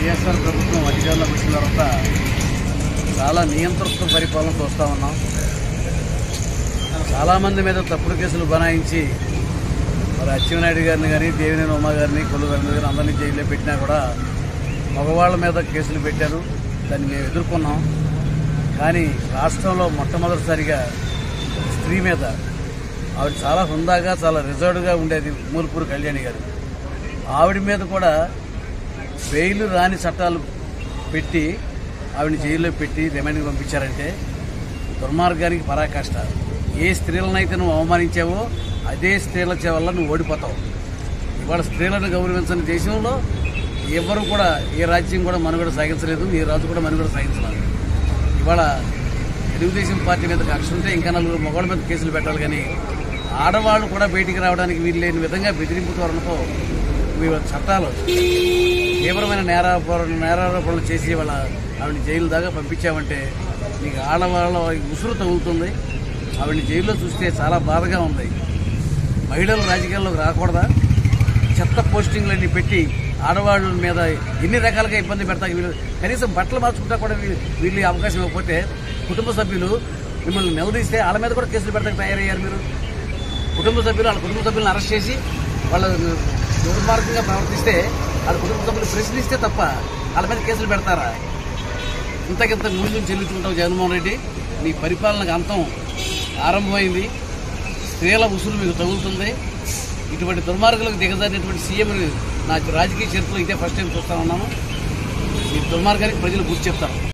వైఎస్ఆర్ ప్రభుత్వం అధికారంలోకి వచ్చిన తర్వాత చాలా నియంత్రిత పరిపాలన చూస్తూ ఉన్నాం చాలామంది మీద తప్పుడు కేసులు బనాయించి మరి అచ్చెన్నాయుడు గారిని కానీ దేవినేని ఉమా గారిని కొల్లు గారిని గారిని అందరినీ జైల్లో పెట్టినా కూడా మగవాళ్ళ మీద కేసులు పెట్టారు దాన్ని మేము ఎదుర్కొన్నాం కానీ రాష్ట్రంలో మొట్టమొదటిసారిగా స్త్రీ మీద ఆవిడ చాలా హుందాగా చాలా రిజర్వ్డ్గా ఉండేది మూలపూరు కళ్యాణి గారు ఆవిడ మీద కూడా బెయిల్ రాని చట్టాలు పెట్టి ఆవిడని జైల్లో పెట్టి రిమైండ్కి పంపించారంటే దుర్మార్గానికి పరాకాష్ట ఏ స్త్రీలనైతే నువ్వు అవమానించావో అదే స్త్రీల చే వల్ల నువ్వు ఓడిపోతావు ఇవాళ స్త్రీలను గౌరవించని దేశంలో ఎవరు కూడా ఏ రాజ్యం కూడా మనుగడ సాగించలేదు ఏ రాజు కూడా మనుగడ సాగించలేదు ఇవాళ తెలుగుదేశం పార్టీ మీద కక్ష ఉంటే ఇంకా నలుగురు మగవాళ్ళ మీద కేసులు పెట్టాలి కానీ ఆడవాళ్ళు కూడా బయటికి రావడానికి వీలు లేని విధంగా బెదిరింపు ధోరణితో వీళ్ళ చట్టాలు తీవ్రమైన నేరాప నేరారోపణలు చేసి వాళ్ళ ఆవిడని జైలు దాకా పంపించామంటే నీకు ఆడవాళ్ళ ఉసురు తగులుతుంది ఆవిడని జైల్లో చూస్తే చాలా బాధగా ఉంది మహిళలు రాజకీయాల్లోకి రాకూడదా చెత్త పోస్టింగ్లన్నీ పెట్టి ఆడవాళ్ళ మీద ఎన్ని రకాలుగా ఇబ్బంది పెడతా వీళ్ళు కనీసం బట్టలు మార్చుకుంటా కూడా వీళ్ళు వీళ్ళు ఈ అవకాశం ఇవ్వకపోతే కుటుంబ సభ్యులు మిమ్మల్ని నిలదీస్తే వాళ్ళ మీద కూడా కేసులు పెడతానికి తయారయ్యారు మీరు కుటుంబ సభ్యులు వాళ్ళ కుటుంబ సభ్యులను అరెస్ట్ చేసి వాళ్ళ దుర్మార్గంగా ప్రవర్తిస్తే వాళ్ళ కుటుంబ సభ్యులు ప్రశ్నిస్తే తప్ప వాళ్ళ మీద కేసులు పెడతారా ఇంతకింత మూల్యం చెల్లించుకుంటావు జగన్మోహన్ రెడ్డి నీ పరిపాలనకు అంతం ఆరంభమైంది స్త్రీల ఉసురు మీకు తగులుతుంది ఇటువంటి దుర్మార్గులకు దిగజారినటువంటి సీఎం నా రాజకీయ చరిత్రలో ఇదే ఫస్ట్ టైం చూస్తా ఉన్నాను ఈ దుర్మార్గానికి ప్రజలు గుర్తు చెప్తారు